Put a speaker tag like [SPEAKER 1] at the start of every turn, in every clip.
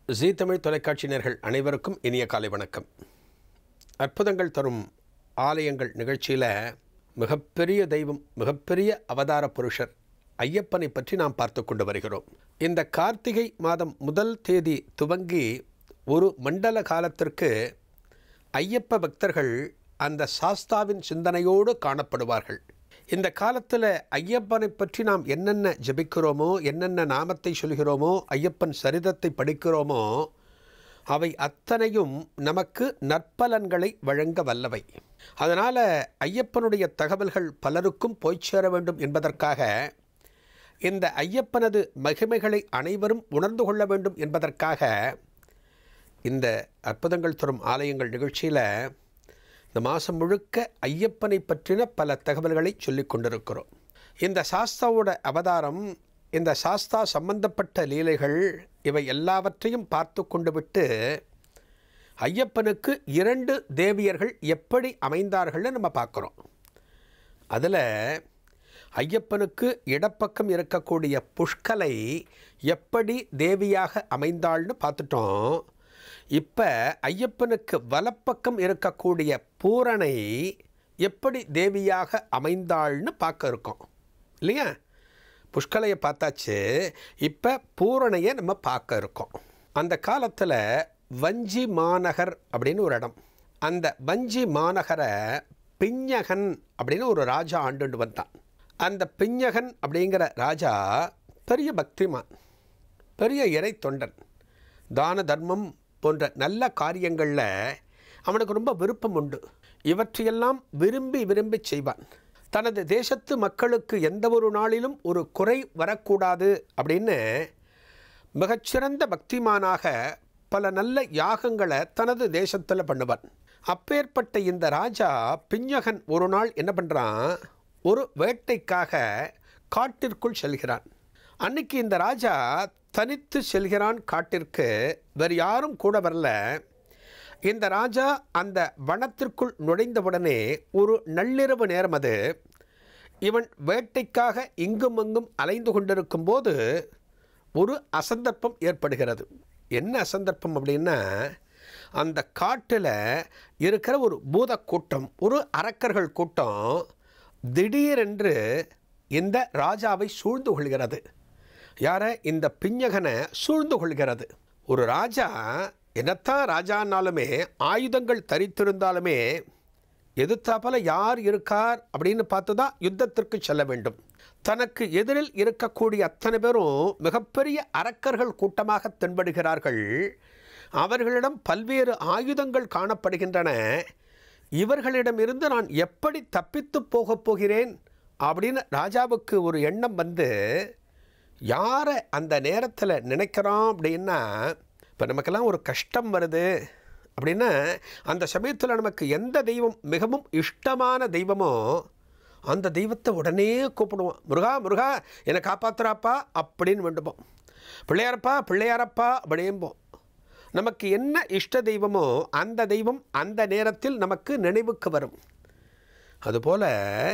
[SPEAKER 1] ஜீ தமிழ் தொலைக்காட்சியினர்கள் அனைவருக்கும் இனிய காலை வணக்கம் அற்புதங்கள் தரும் ஆலயங்கள் நிகழ்ச்சியில் மிகப்பெரிய தெய்வம் மிகப்பெரிய அவதார புருஷர் ஐயப்பனை பற்றி நாம் பார்த்து கொண்டு வருகிறோம் இந்த கார்த்திகை மாதம் முதல் தேதி துவங்கி ஒரு மண்டல காலத்திற்கு ஐயப்ப பக்தர்கள் அந்த சாஸ்தாவின் சிந்தனையோடு காணப்படுவார்கள் இந்த காலத்தில் ஐயப்பனை பற்றி நாம் என்னென்ன ஜெபிக்கிறோமோ என்னென்ன நாமத்தை சொல்கிறோமோ ஐயப்பன் சரிதத்தை படிக்கிறோமோ அவை அத்தனையும் நமக்கு நற்பலன்களை வழங்க வல்லவை அதனால் ஐயப்பனுடைய தகவல்கள் பலருக்கும் போய் சேர வேண்டும் என்பதற்காக இந்த ஐயப்பனது மகிமைகளை அனைவரும் உணர்ந்து கொள்ள வேண்டும் என்பதற்காக இந்த அற்புதங்கள் தரும் ஆலயங்கள் நிகழ்ச்சியில் இந்த மாதம் முழுக்க ஐயப்பனை பற்றின பல தகவல்களை சொல்லிக் கொண்டிருக்கிறோம் இந்த சாஸ்தாவோட அவதாரம் இந்த சாஸ்தா சம்பந்தப்பட்ட லீலைகள் இவை எல்லாவற்றையும் பார்த்து கொண்டு விட்டு ஐயப்பனுக்கு இரண்டு தேவியர்கள் எப்படி அமைந்தார்கள்னு நம்ம பார்க்குறோம் அதில் ஐயப்பனுக்கு இடப்பக்கம் இருக்கக்கூடிய புஷ்கலை எப்படி தேவியாக அமைந்தாள்னு பார்த்துட்டோம் இப்போ ஐயப்பனுக்கு வலப்பக்கம் இருக்கக்கூடிய பூரணை எப்படி தேவியாக அமைந்தாள்னு பார்க்க இருக்கோம் இல்லையா புஷ்கலையை பார்த்தாச்சு இப்போ பூரணையை நம்ம பார்க்க இருக்கோம் அந்த காலத்தில் வஞ்சி மாநகர் அப்படின்னு ஒரு இடம் அந்த வஞ்சி மாநகரை பிஞ்சகன் அப்படின்னு ஒரு ராஜா ஆண்டுண்டு வந்தான் அந்த பிஞ்சகன் அப்படிங்கிற ராஜா பெரிய பக்திமான் பெரிய இறை தொண்டன் தான தர்மம் போன்ற நல்ல காரியங்களில் அவனுக்கு ரொம்ப விருப்பம் உண்டு இவற்றையெல்லாம் விரும்பி விரும்பி செய்வான் தனது தேசத்து மக்களுக்கு எந்த ஒரு நாளிலும் ஒரு குறை வரக்கூடாது அப்படின்னு மிகச்சிறந்த பக்திமானாக பல நல்ல யாகங்களை தனது தேசத்தில் பண்ணுவான் அப்பேற்பட்ட இந்த ராஜா பிஞ்சகன் ஒரு நாள் என்ன பண்ணுறான் ஒரு வேட்டைக்காக காட்டிற்குள் செல்கிறான் அன்னைக்கு இந்த ராஜா தனித்து செல்கிறான் காட்டிற்கு வேறு யாரும் கூட வரல இந்த ராஜா அந்த வனத்திற்குள் நுழைந்தவுடனே ஒரு நள்ளிரவு நேரம் அது இவன் வேட்டைக்காக இங்கும் அங்கும் அலைந்து கொண்டிருக்கும் போது ஒரு அசந்தர்ப்பம் ஏற்படுகிறது என்ன அசந்தர்ப்பம் அப்படின்னா அந்த காட்டில் இருக்கிற ஒரு பூத கூட்டம் ஒரு அரக்கர்கள் கூட்டம் திடீரென்று இந்த ராஜாவை சூழ்ந்து கொள்கிறது யாரை இந்த பிஞ்சகனை சூழ்ந்து கொள்கிறது ஒரு ராஜா என்னத்தான் ராஜானாலுமே ஆயுதங்கள் தரித்திருந்தாலுமே எதிர்த்தாப்பல யார் இருக்கார் அப்படின்னு பார்த்து தான் யுத்தத்திற்கு செல்ல வேண்டும் தனக்கு எதிரில் இருக்கக்கூடிய அத்தனை பேரும் மிகப்பெரிய அரக்கர்கள் கூட்டமாக தென்படுகிறார்கள் அவர்களிடம் பல்வேறு ஆயுதங்கள் காணப்படுகின்றன இவர்களிடமிருந்து நான் எப்படி தப்பித்து போகப் போகிறேன் அப்படின்னு ராஜாவுக்கு ஒரு எண்ணம் வந்து யாரை அந்த நேரத்தில் நினைக்கிறோம் அப்படின்னா இப்போ நமக்கெல்லாம் ஒரு கஷ்டம் வருது அப்படின்னா அந்த சமயத்தில் நமக்கு எந்த தெய்வம் மிகவும் இஷ்டமான தெய்வமோ அந்த தெய்வத்தை உடனே கூப்பிடுவோம் முருகா முருகா என்னை காப்பாத்துறாப்பா அப்படின்னு வேண்டுவோம் பிள்ளையாரப்பா பிள்ளையாரப்பா அப்படிம்போம் நமக்கு என்ன இஷ்ட தெய்வமோ அந்த தெய்வம் அந்த நேரத்தில் நமக்கு நினைவுக்கு வரும் அதுபோல்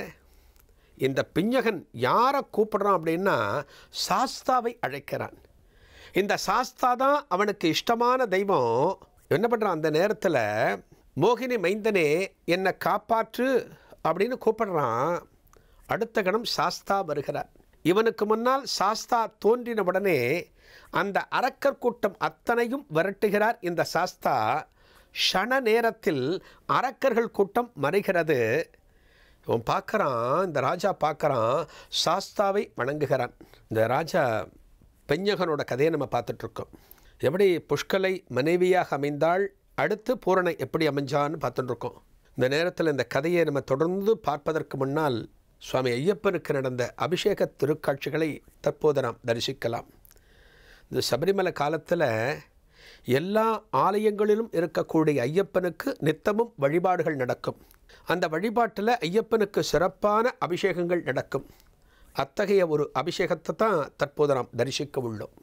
[SPEAKER 1] இந்த பிஞ்சகன் யாரை கூப்பிடுறான் அப்படின்னா சாஸ்தாவை அழைக்கிறான் இந்த சாஸ்தா தான் அவனுக்கு இஷ்டமான தெய்வம் என்ன பண்ணுறான் அந்த நேரத்தில் மோகினி மைந்தனே என்னை காப்பாற்று அப்படின்னு கூப்பிடுறான் அடுத்த கணம் சாஸ்தா வருகிறார் இவனுக்கு முன்னால் சாஸ்தா தோன்றின உடனே அந்த அரக்கர் கூட்டம் அத்தனையும் விரட்டுகிறார் இந்த சாஸ்தா ஷண நேரத்தில் அரக்கர்கள் கூட்டம் மறைகிறது இவன் பார்க்குறான் இந்த ராஜா பார்க்குறான் சாஸ்தாவை வணங்குகிறான் இந்த ராஜா பெஞ்சகனோட கதையை நம்ம பார்த்துட்ருக்கோம் எப்படி புஷ்கலை மனைவியாக அமைந்தால் அடுத்து பூரணை எப்படி அமைஞ்சான்னு பார்த்துட்டுருக்கோம் இந்த நேரத்தில் இந்த கதையை நம்ம தொடர்ந்து பார்ப்பதற்கு முன்னால் சுவாமி ஐயப்பனுக்கு நடந்த அபிஷேக திருக்காட்சிகளை தற்போது நாம் தரிசிக்கலாம் இந்த சபரிமலை காலத்தில் எல்லா ஆலயங்களிலும் இருக்கக்கூடிய ஐயப்பனுக்கு நித்தமும் வழிபாடுகள் நடக்கும் அந்த வழிபாட்டில் ஐயப்பனுக்கு சிறப்பான அபிஷேகங்கள் நடக்கும் அத்தகைய ஒரு அபிஷேகத்தை தான் தற்போது நாம் தரிசிக்க உள்ளோம்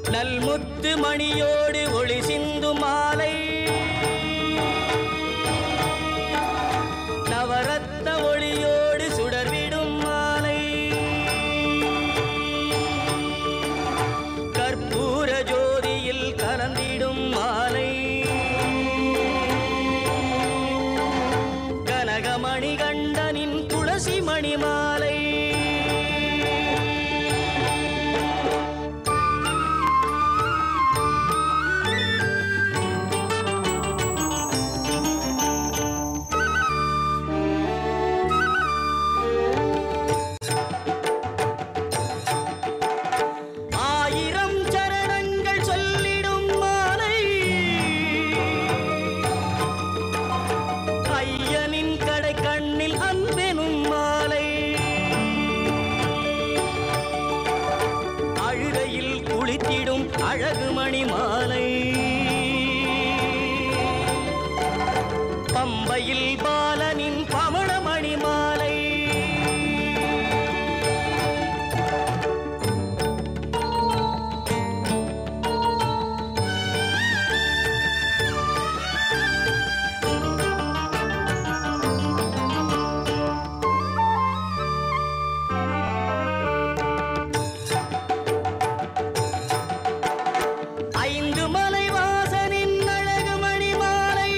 [SPEAKER 2] நல்முத்து மணியோடு ஒளி சிந்து மாலை நவரத்த ஒளியோடு சுடர்விடும் மாலை கற்பூர ஜோதியில் கலந்திடும் மாலை கனகமணி கண்டனின் துளசி மணி மாலை ஆயிரம் சரணங்கள் சொல்லிடும் மாலை ஐயனின் கடை கண்ணில் அன்பெனும் மாலை அழுகையில் குளித்திடும் அழகு மணி மாலை பம்பையில் பாலனின் பவளமணி மாலை ஐந்து மலை வாசனின் அழகு மணி மாலை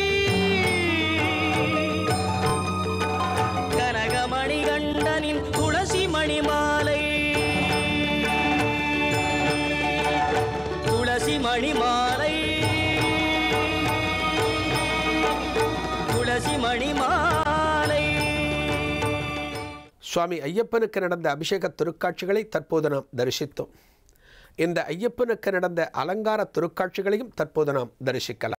[SPEAKER 2] கனகமணி கண்டனின் துளசி மணி மாலை துளசி மணி மாலை துளசி மணி மாலை
[SPEAKER 1] சுவாமி ஐயப்பனுக்கு நடந்த அபிஷேக திருக்காட்சிகளை தற்போது நாம் தரிசித்தோம் இந்த ஐயப்பனுக்கு நடந்த அலங்கார திருக்காட்சிகளையும் தற்போது நாம் தரிசிக்கலாம்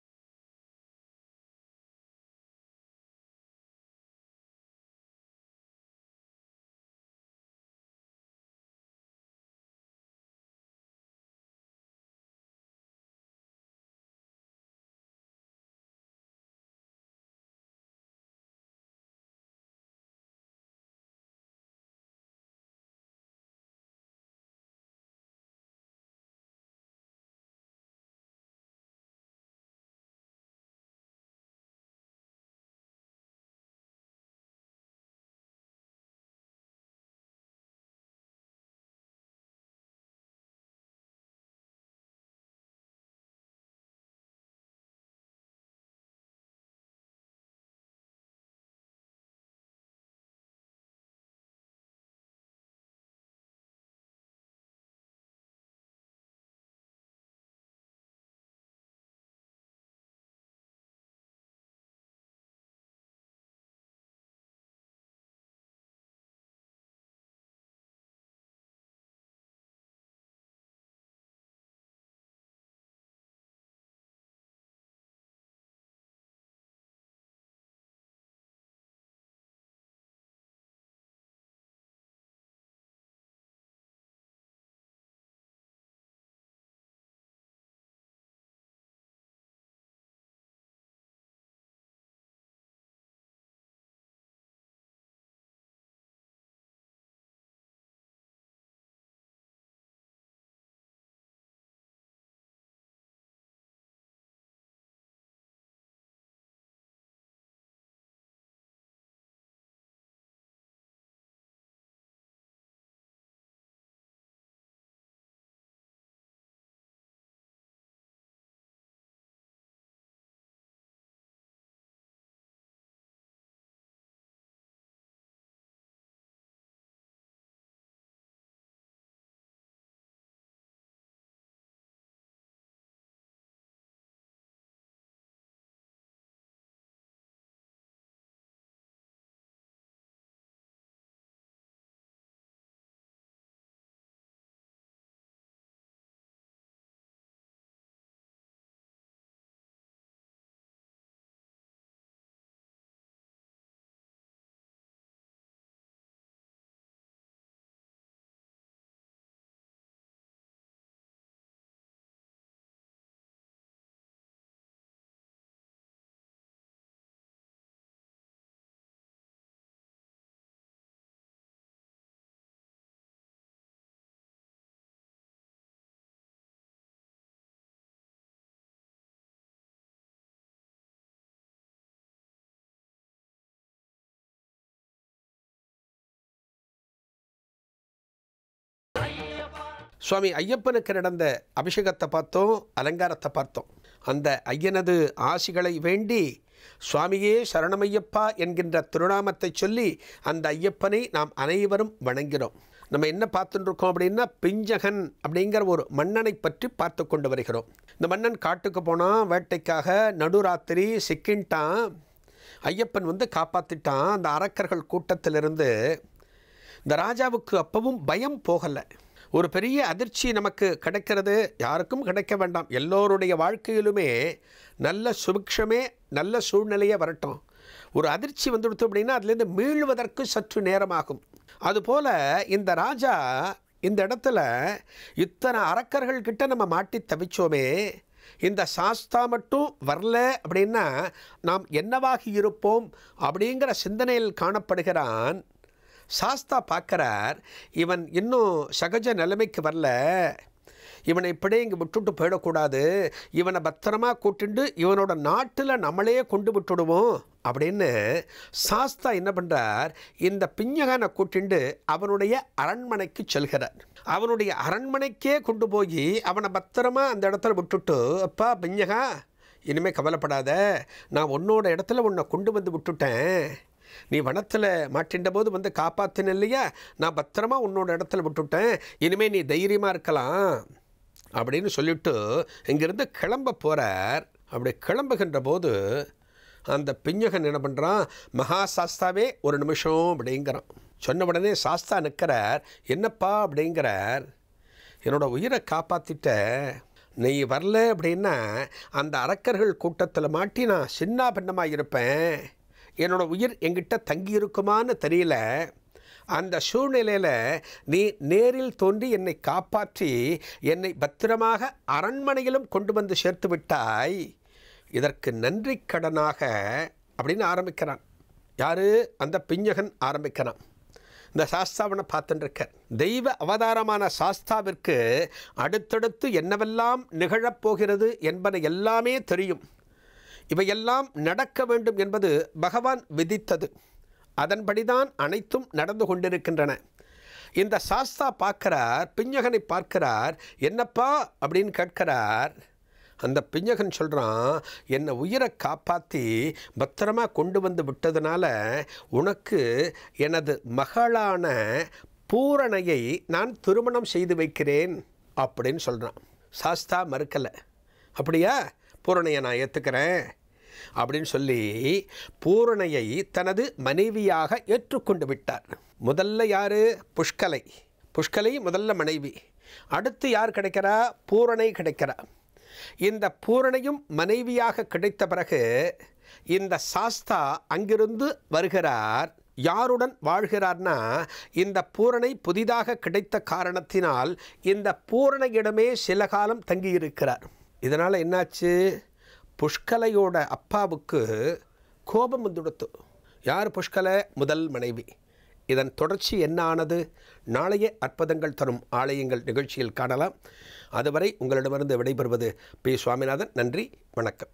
[SPEAKER 1] சுவாமி ஐயப்பனுக்கு நடந்த அபிஷேகத்தை பார்த்தோம் அலங்காரத்தை பார்த்தோம் அந்த ஐயனது ஆசிகளை வேண்டி சுவாமியே சரணமையப்பா என்கின்ற திருநாமத்தை சொல்லி அந்த ஐயப்பனை நாம் அனைவரும் வணங்கிறோம் நம்ம என்ன பார்த்துட்டு இருக்கோம் அப்படின்னா பிஞ்சகன் அப்படிங்கிற ஒரு மன்னனை பற்றி பார்த்து கொண்டு வருகிறோம் இந்த மன்னன் காட்டுக்கு போனால் வேட்டைக்காக நடுராத்திரி சிக்கின்ட்டான் ஐயப்பன் வந்து காப்பாற்றிட்டான் அந்த அரக்கர்கள் கூட்டத்திலிருந்து இந்த ராஜாவுக்கு அப்பவும் பயம் போகலை ஒரு பெரிய அதிர்ச்சி நமக்கு கிடைக்கிறது யாருக்கும் கிடைக்க வேண்டாம் எல்லோருடைய வாழ்க்கையிலுமே நல்ல சுபிக்ஷமே நல்ல சூழ்நிலையே வரட்டும் ஒரு அதிர்ச்சி வந்துடுத்து அப்படின்னா அதுலேருந்து மீள்வதற்கு சற்று நேரமாகும் அதுபோல் இந்த ராஜா இந்த இடத்துல இத்தனை அரக்கர்கள் கிட்ட நம்ம மாட்டி தவிச்சோமே இந்த சாஸ்தா மட்டும் வரல அப்படின்னா நாம் என்னவாகி இருப்போம் அப்படிங்கிற சிந்தனையில் காணப்படுகிறான் சாஸ்தா பார்க்குறார் இவன் இன்னும் சகஜ நிலைமைக்கு வரல இவனை இப்படியே இங்கே விட்டுட்டு போயிடக்கூடாது இவனை பத்திரமா கூட்டிண்டு இவனோட நாட்டில் நம்மளே கொண்டு விட்டுடுவோம் அப்படின்னு சாஸ்தா என்ன பண்ணுறார் இந்த பிஞ்சகனை கூட்டிண்டு அவனுடைய அரண்மனைக்கு செல்கிறார் அவனுடைய அரண்மனைக்கே கொண்டு போய் அவனை பத்திரமா அந்த இடத்துல விட்டுட்டு அப்பா பிஞ்சகா இனிமேல் கவலைப்படாத நான் உன்னோட இடத்துல உன்னை கொண்டு வந்து விட்டுட்டேன் நீ வனத்தில் மாட்டின்ற போது வந்து காப்பாத்தின இல்லையா நான் பத்திரமா உன்னோட இடத்துல விட்டுட்டேன் இனிமே நீ தைரியமாக இருக்கலாம் அப்படின்னு சொல்லிட்டு இங்கிருந்து கிளம்ப போகிறார் அப்படி கிளம்புகின்ற போது அந்த பிஞ்சகன் என்ன பண்ணுறான் மகா சாஸ்தாவே ஒரு நிமிஷம் அப்படிங்கிறான் சொன்ன உடனே சாஸ்தா நிற்கிறார் என்னப்பா அப்படிங்கிறார் என்னோட உயிரை காப்பாற்றிட்ட நீ வரல அப்படின்னா அந்த அரக்கர்கள் கூட்டத்தில் மாட்டி நான் சின்ன பின்னமாக இருப்பேன் என்னோட உயிர் எங்கிட்ட தங்கி இருக்குமான்னு தெரியல அந்த சூழ்நிலையில் நீ நேரில் தோன்றி என்னை காப்பாற்றி என்னை பத்திரமாக அரண்மனையிலும் கொண்டு வந்து சேர்த்து விட்டாய் இதற்கு நன்றி கடனாக அப்படின்னு ஆரம்பிக்கிறான் யாரு அந்த பிஞ்சகன் ஆரம்பிக்கிறான் இந்த சாஸ்தாவனை பார்த்துட்டு இருக்கார் தெய்வ அவதாரமான சாஸ்தாவிற்கு அடுத்தடுத்து என்னவெல்லாம் நிகழப்போகிறது என்பன எல்லாமே தெரியும் இவையெல்லாம் நடக்க வேண்டும் என்பது பகவான் விதித்தது அதன்படிதான் அனைத்தும் நடந்து கொண்டிருக்கின்றன இந்த சாஸ்தா பார்க்கிறார் பிஞ்சகனை பார்க்கிறார் என்னப்பா அப்படின்னு கேட்கிறார் அந்த பிஞ்சகன் சொல்கிறான் என்னை உயிரை காப்பாற்றி பத்திரமா கொண்டு வந்து விட்டதுனால உனக்கு எனது மகளான பூரணையை நான் திருமணம் செய்து வைக்கிறேன் அப்படின்னு சொல்கிறான் சாஸ்தா மறுக்கலை அப்படியா பூரணையை நான் ஏற்றுக்கிறேன் அப்படின்னு சொல்லி பூரணையை தனது மனைவியாக ஏற்றுக்கொண்டு விட்டார் முதல்ல யார் புஷ்கலை புஷ்கலை முதல்ல மனைவி அடுத்து யார் கிடைக்கிறா பூரணை கிடைக்கிறா இந்த பூரணையும் மனைவியாக கிடைத்த பிறகு இந்த சாஸ்தா அங்கிருந்து வருகிறார் யாருடன் வாழ்கிறார்னா இந்த பூரணை புதிதாக கிடைத்த காரணத்தினால் இந்த பூரணையிடமே சில காலம் தங்கியிருக்கிறார் இதனால் என்னாச்சு புஷ்கலையோட அப்பாவுக்கு கோபம் வந்துடுத்து யார் புஷ்கலை முதல் மனைவி இதன் தொடர்ச்சி என்ன ஆனது நாளைய அற்புதங்கள் தரும் ஆலயங்கள் நிகழ்ச்சியில் காணலாம் அதுவரை உங்களிடமிருந்து விடைபெறுவது பி சுவாமிநாதன் நன்றி வணக்கம்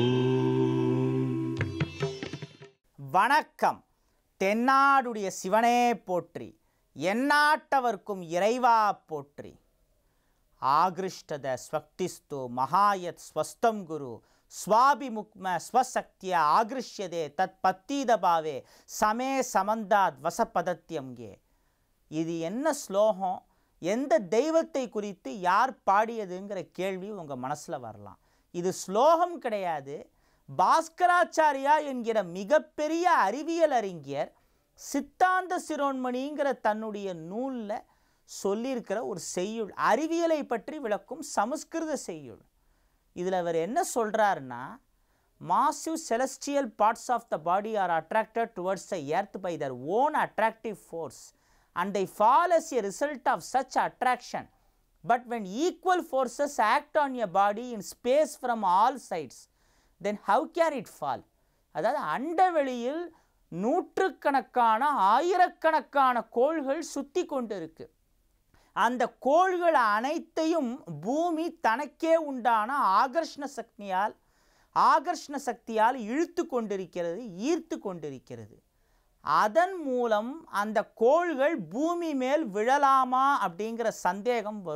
[SPEAKER 3] வணக்கம் தென்னாடுடைய சிவனே போற்றி எந்நாட்டவர்க்கும் இறைவா போற்றி ஆகிருஷ்டத ஸ்வக்திஸ்து மகாயத் ஸ்வஸ்தம் குரு ஸ்வாபிமுக்ம ஸ்வசக்திய ஆகிருஷ்யதே தத் பத்தீத பாவே சமே சமந்தாத் வசப்பதத்தியம்கே இது என்ன ஸ்லோகம் எந்த தெய்வத்தை குறித்து யார் பாடியதுங்கிற கேள்வி உங்கள் மனசில் வரலாம் இது ஸ்லோகம் கிடையாது பாஸ்கராச்சாரியா என்கிற மிகப்பெரிய அறிவியல் அறிஞர் சித்தாந்த சிரோன்மணிங்கிற தன்னுடைய நூலில் சொல்லியிருக்கிற ஒரு செய்யுள் அறிவியலை பற்றி விளக்கும் சமஸ்கிருத செய்யுள் இதில் அவர் என்ன சொல்கிறாருன்னா massive celestial parts of the body are attracted towards the earth by their own attractive force and they fall as a result of such attraction but when equal forces act on a body in space from all sides then how can it fall அதாவது அண்டவெளியில் நூற்றுக்கணக்கான ஆயிரக்கணக்கான கோள்கள் சுத்தி கொண்டு இருக்கு அந்த கோள்கள் அனைத்தையும் பூமி தனக்கே உண்டான ஆகர்ஷண சக்தியால் ஆகர்ஷண சக்தியால் இழுத்து கொண்டிருக்கிறது ஈர்த்து கொண்டிருக்கிறது அதன் மூலம் அந்த கோள்கள் பூமி மேல் விழலாமா அப்படிங்கிற சந்தேகம் வரும்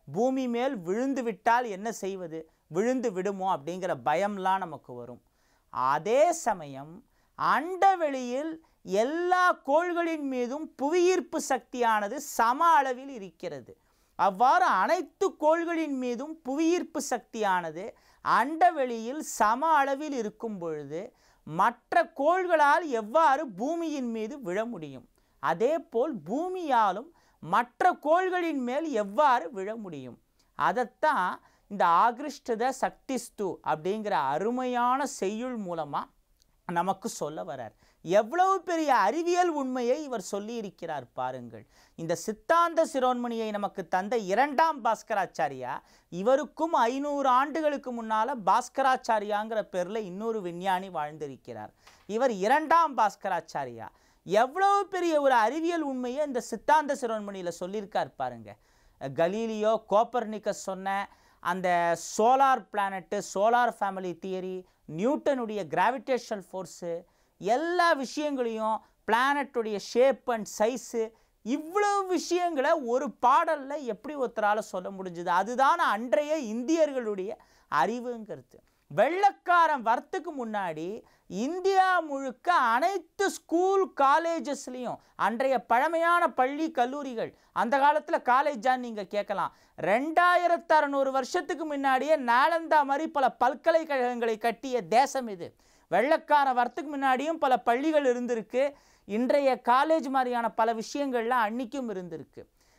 [SPEAKER 3] பூமி மேல் விழுந்து விட்டால் என்ன செய்வது விழுந்து விடுமோ அப்படிங்கிற பயம்லாம் நமக்கு வரும் அதே சமயம் அண்டவெளியில் எல்லா கோள்களின் மீதும் புவியீர்ப்பு சக்தியானது சம அளவில் இருக்கிறது அவ்வாறு அனைத்து கோள்களின் மீதும் புவியீர்ப்பு சக்தியானது அண்டவெளியில் சம அளவில் இருக்கும் பொழுது மற்ற கோள்களால் எவ்வாறு பூமியின் மீது விழ முடியும் அதேபோல் பூமியாலும் மற்ற கோள்களின் மேல் எவ்வாறு விழ முடியும் அதைத்தான் இந்த ஆகிருஷ்டத சக்திஸ்து அப்படிங்கிற அருமையான செய்யுள் மூலமாக நமக்கு சொல்ல வரார் எவ்வளவு பெரிய அறிவியல் உண்மையை இவர் சொல்லியிருக்கிறார் பாருங்கள் இந்த சித்தாந்த சிரோன்மணியை நமக்கு தந்த இரண்டாம் பாஸ்கராச்சாரியா இவருக்கும் ஐநூறு ஆண்டுகளுக்கு முன்னால் பாஸ்கராச்சாரியாங்கிற பேரில் இன்னொரு விஞ்ஞானி வாழ்ந்திருக்கிறார் இவர் இரண்டாம் பாஸ்கராச்சாரியா எவ்வளவு பெரிய ஒரு அறிவியல் உண்மையை இந்த சித்தாந்த சிரோன்மணியில் சொல்லியிருக்கார் பாருங்க கலீலியோ கோப்பர்னிக்கஸ் சொன்ன அந்த solar planet solar family theory நியூட்டனுடைய கிராவிடேஷனல் ஃபோர்ஸு எல்லா விஷயங்களையும் பிளானட்டுடைய ஷேப் அண்ட் சைஸு இவ்வளவு விஷயங்களை ஒரு பாடலில் எப்படி ஒருத்தரால் சொல்ல முடிஞ்சுது அதுதான் அன்றைய இந்தியர்களுடைய அறிவுங்கிறது வெள்ளக்காரன் வரத்துக்கு முன்னாடி இந்தியா முழுக்க அனைத்து ஸ்கூல் காலேஜஸ்லேயும் அன்றைய பழமையான பள்ளி கல்லூரிகள் அந்த காலத்தில் காலேஜான்னு நீங்கள் கேட்கலாம் ரெண்டாயிரத்து அறநூறு வருஷத்துக்கு முன்னாடியே நாலந்தா மாதிரி பல பல்கலைக்கழகங்களை கட்டிய தேசம் இது வெள்ளக்காரன் வரத்துக்கு முன்னாடியும் பல பள்ளிகள் இருந்திருக்கு இன்றைய காலேஜ் மாதிரியான பல விஷயங்கள்லாம் அன்னைக்கும் இருந்திருக்கு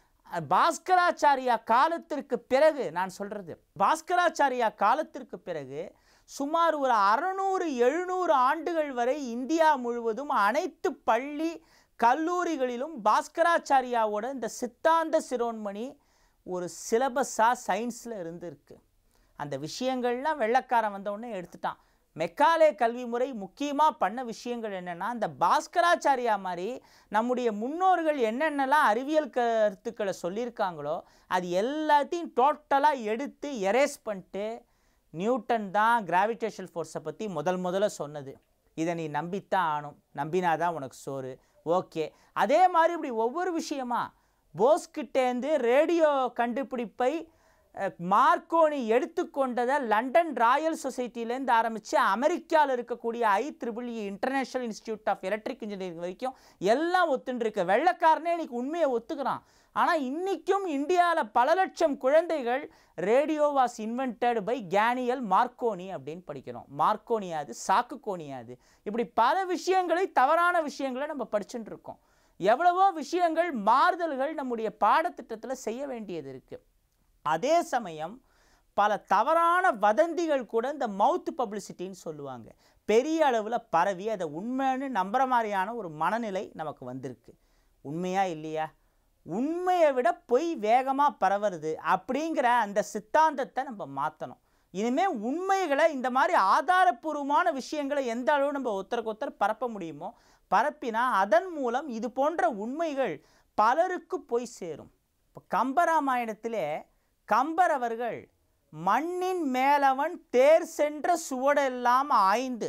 [SPEAKER 3] பாஸ்கராச்சாரியா காலத்திற்கு பிறகு நான் சொல்கிறது பாஸ்கராச்சாரியா காலத்திற்கு பிறகு சுமார் ஒரு அறநூறு எழுநூறு ஆண்டுகள் வரை இந்தியா முழுவதும் அனைத்து பள்ளி கல்லூரிகளிலும் பாஸ்கராச்சாரியாவோட இந்த சித்தாந்த சிரோன்மணி ஒரு சிலபஸாக சயின்ஸில் இருந்திருக்கு அந்த விஷயங்கள்லாம் வெள்ளக்காரன் வந்தவுடனே எடுத்துட்டான் மெக்காலே கல்வி முறை முக்கியமாக பண்ண விஷயங்கள் என்னென்னா இந்த பாஸ்கராச்சாரியா மாதிரி நம்முடைய முன்னோர்கள் என்னென்னலாம் அறிவியல் கருத்துக்களை சொல்லியிருக்காங்களோ அது எல்லாத்தையும் டோட்டலாக எடுத்து எரேஸ் பண்ணிட்டு நியூட்டன் தான் கிராவிடேஷன் ஃபோர்ஸை பற்றி முதல் முதல்ல சொன்னது இதை நீ நம்பித்தான் ஆணும் நம்பினாதான் உனக்கு சோறு ஓகே அதே மாதிரி இப்படி ஒவ்வொரு விஷயமா போஸ்கிட்டேந்து ரேடியோ கண்டுபிடிப்பை அஹ், மார்க்கோனி எடுத்துக்கொண்டதை லண்டன் ராயல் சொசைட்டிலேருந்து ஆரம்பித்து அமெரிக்காவில் இருக்கக்கூடிய I triple international institute of electric engineering வரைக்கும் எல்லாம் ஒத்துண்டிருக்கு வெள்ளைக்காரனே இன்னைக்கு உண்மையை ஒத்துக்கிறான் ஆனால் இன்றைக்கும் இந்தியாவில் பல லட்சம் குழந்தைகள் ரேடியோ வாஸ் இன்வென்டட் பை கேனியல் மார்க்கோனி அப்படின்னு படிக்கிறோம் மார்க்கோனியாது சாக்குக்கோனியாது இப்படி பல விஷயங்களை தவறான விஷயங்களை நம்ம படிச்சுட்டு இருக்கோம் எவ்வளவோ விஷயங்கள் மாறுதல்கள் நம்முடைய பாடத்திட்டத்தில் செய்ய வேண்டியது இருக்குது அதே சமயம் பல தவறான வதந்திகள் கூட இந்த மவுத் பப்ளிசிட்டின்னு சொல்லுவாங்க பெரிய அளவில் பரவி அதை உண்மைன்னு நம்புற மாதிரியான ஒரு மனநிலை நமக்கு வந்திருக்கு உண்மையா இல்லையா உண்மையை விட பொய் வேகமாக பரவுறது அப்படிங்கிற அந்த சித்தாந்தத்தை நம்ம மாற்றணும் இனிமேல் உண்மைகளை இந்த மாதிரி ஆதாரப்பூர்வமான விஷயங்களை எந்த அளவு நம்ம ஒருத்தருக்கு ஒருத்தர் பரப்ப முடியுமோ பரப்பினா அதன் மூலம் இது போன்ற உண்மைகள் பலருக்கு போய் சேரும் இப்போ கம்பராமாயணத்திலே கம்பர் அவர்கள் மண்ணின் மேலவன் தேர் சென்ற சுவடெல்லாம் ஆய்ந்து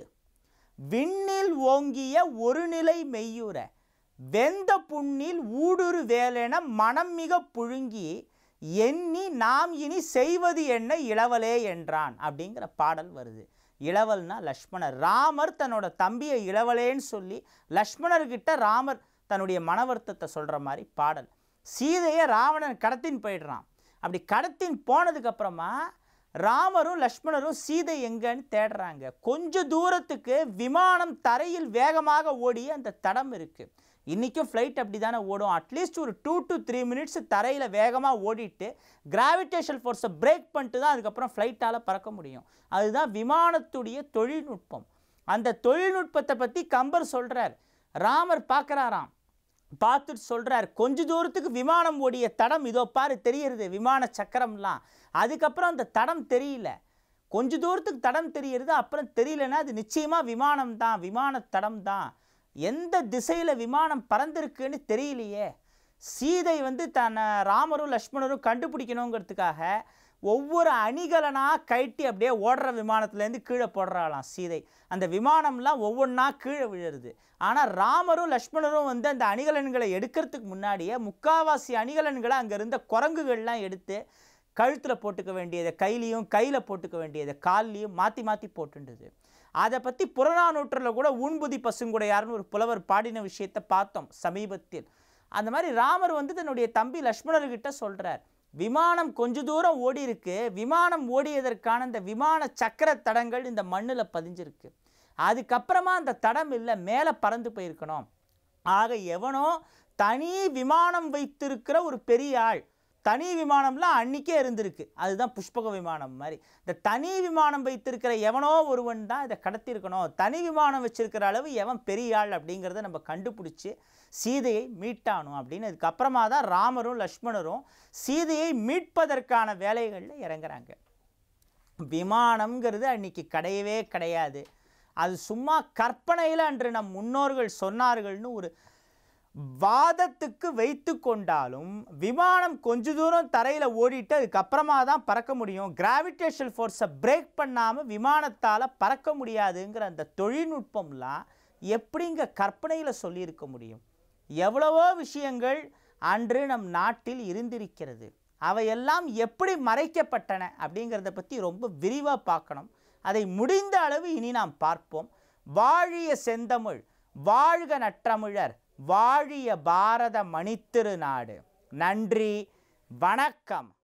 [SPEAKER 3] விண்ணில் ஓங்கிய ஒரு நிலை மெய்யுற வெந்த புண்ணில் ஊடுரு வேலென மனம் மிக புழுங்கி எண்ணி நாம் இனி செய்வது என்ன இளவலே என்றான் அப்படிங்கிற பாடல் வருது இளவல்னா லக்ஷ்மணர் ராமர் தன்னோட தம்பியை இளவலேன்னு சொல்லி லக்ஷ்மணர்கிட்ட ராமர் தன்னுடைய மன வருத்தத்தை சொல்கிற மாதிரி பாடல் சீதையை ராவணன் கடத்தின் போயிடுறான் அப்படி கடத்தின் போனதுக்கப்புறமா ராமரும் லக்ஷ்மணரும் சீதை எங்கன்னு தேடுறாங்க கொஞ்ச தூரத்துக்கு விமானம் தரையில் வேகமாக ஓடிய அந்த தடம் இருக்குது இன்றைக்கும் ஃப்ளைட் அப்படி தானே ஓடும் அட்லீஸ்ட் ஒரு டூ டு த்ரீ மினிட்ஸ் தரையில் வேகமாக ஓடிட்டு கிராவிடேஷன் ஃபோர்ஸை பிரேக் பண்ணிட்டு தான் அதுக்கப்புறம் ஃப்ளைட்டால் பறக்க முடியும் அதுதான் விமானத்துடைய தொழில்நுட்பம் அந்த தொழில்நுட்பத்தை பற்றி கம்பர் சொல்கிறார் ராமர் பார்க்குறாராம் பார்த்துட்டு சொல்கிறார் கொஞ்ச தூரத்துக்கு விமானம் ஓடிய தடம் இதோ பாரு தெரியுறது விமான சக்கரம்லாம் அதுக்கப்புறம் அந்த தடம் தெரியல கொஞ்ச தூரத்துக்கு தடம் தெரியுறது அப்புறம் தெரியலன்னா அது நிச்சயமாக விமானம் தான் விமான தடம் தான் எந்த திசையில் விமானம் பறந்திருக்குன்னு தெரியலையே சீதை வந்து தன்னை ராமரும் லக்ஷ்மணரும் கண்டுபிடிக்கணுங்கிறதுக்காக ஒவ்வொரு அணிகலனாக கட்டி அப்படியே ஓடுற விமானத்துலேருந்து கீழே போடுறாளாம் சீதை அந்த விமானம்லாம் ஒவ்வொன்றா கீழே விழுறது ஆனால் ராமரும் லக்ஷ்மணரும் வந்து அந்த அணிகலன்களை எடுக்கிறதுக்கு முன்னாடியே முக்காவாசி அணிகலன்களை அங்கே இருந்த குரங்குகள்லாம் எடுத்து கழுத்தில் போட்டுக்க வேண்டியதை கையிலையும் கையில் போட்டுக்க வேண்டியதை கால்லையும் மாற்றி மாற்றி போட்டுண்டுது அதை பற்றி புறநானூற்றில் கூட ஊன்புதி பசுங்குடையார்னு ஒரு புலவர் பாடின விஷயத்தை பார்த்தோம் சமீபத்தில் அந்த மாதிரி ராமர் வந்து தன்னுடைய தம்பி லக்ஷ்மணர்கிட்ட சொல்கிறார் விமானம் கொஞ்ச தூரம் ஓடி இருக்கு விமானம் ஓடியதற்கான இந்த விமான சக்கர தடங்கள் இந்த மண்ணில் பதிஞ்சிருக்கு அதுக்கப்புறமா அந்த தடம் இல்லை மேலே பறந்து போயிருக்கணும் ஆக எவனோ தனி விமானம் வைத்திருக்கிற ஒரு பெரிய ஆள் தனி விமானம்லாம் அன்னைக்கே இருந்திருக்கு அதுதான் புஷ்பக விமானம் மாதிரி இந்த தனி விமானம் வைத்திருக்கிற எவனோ ஒருவன் தான் இதை கடத்தியிருக்கணும் தனி விமானம் வச்சிருக்கிற அளவு எவன் பெரிய ஆள் அப்படிங்கிறத நம்ம கண்டுபிடிச்சி சீதையை மீட்டானும் அப்படின்னு அதுக்கப்புறமா தான் ராமரும் லக்ஷ்மணரும் சீதையை மீட்பதற்கான வேலைகளில் இறங்குறாங்க விமானம்ங்கிறது அன்னைக்கு கிடையவே கிடையாது அது சும்மா கற்பனையில் அன்று நம் முன்னோர்கள் சொன்னார்கள்னு ஒரு வாதத்துக்கு வைத்து கொண்டாலும் விமானம் கொஞ்ச தூரம் தரையில் ஓடிட்டு அதுக்கப்புறமா தான் பறக்க முடியும் கிராவிடேஷனல் ஃபோர்ஸை பிரேக் பண்ணாமல் விமானத்தால் பறக்க முடியாதுங்கிற அந்த தொழில்நுட்பம்லாம் எப்படிங்க கற்பனையில் சொல்லியிருக்க முடியும் எவ்வளவோ விஷயங்கள் அன்று நம் நாட்டில் இருந்திருக்கிறது அவையெல்லாம் எப்படி மறைக்கப்பட்டன அப்படிங்கிறத பற்றி ரொம்ப விரிவாக பார்க்கணும் அதை முடிந்த அளவு இனி நாம் பார்ப்போம் வாழிய செந்தமிழ் வாழ்க நற்றமிழர் வாழிய பாரத மணித்திரு நாடு நன்றி வணக்கம்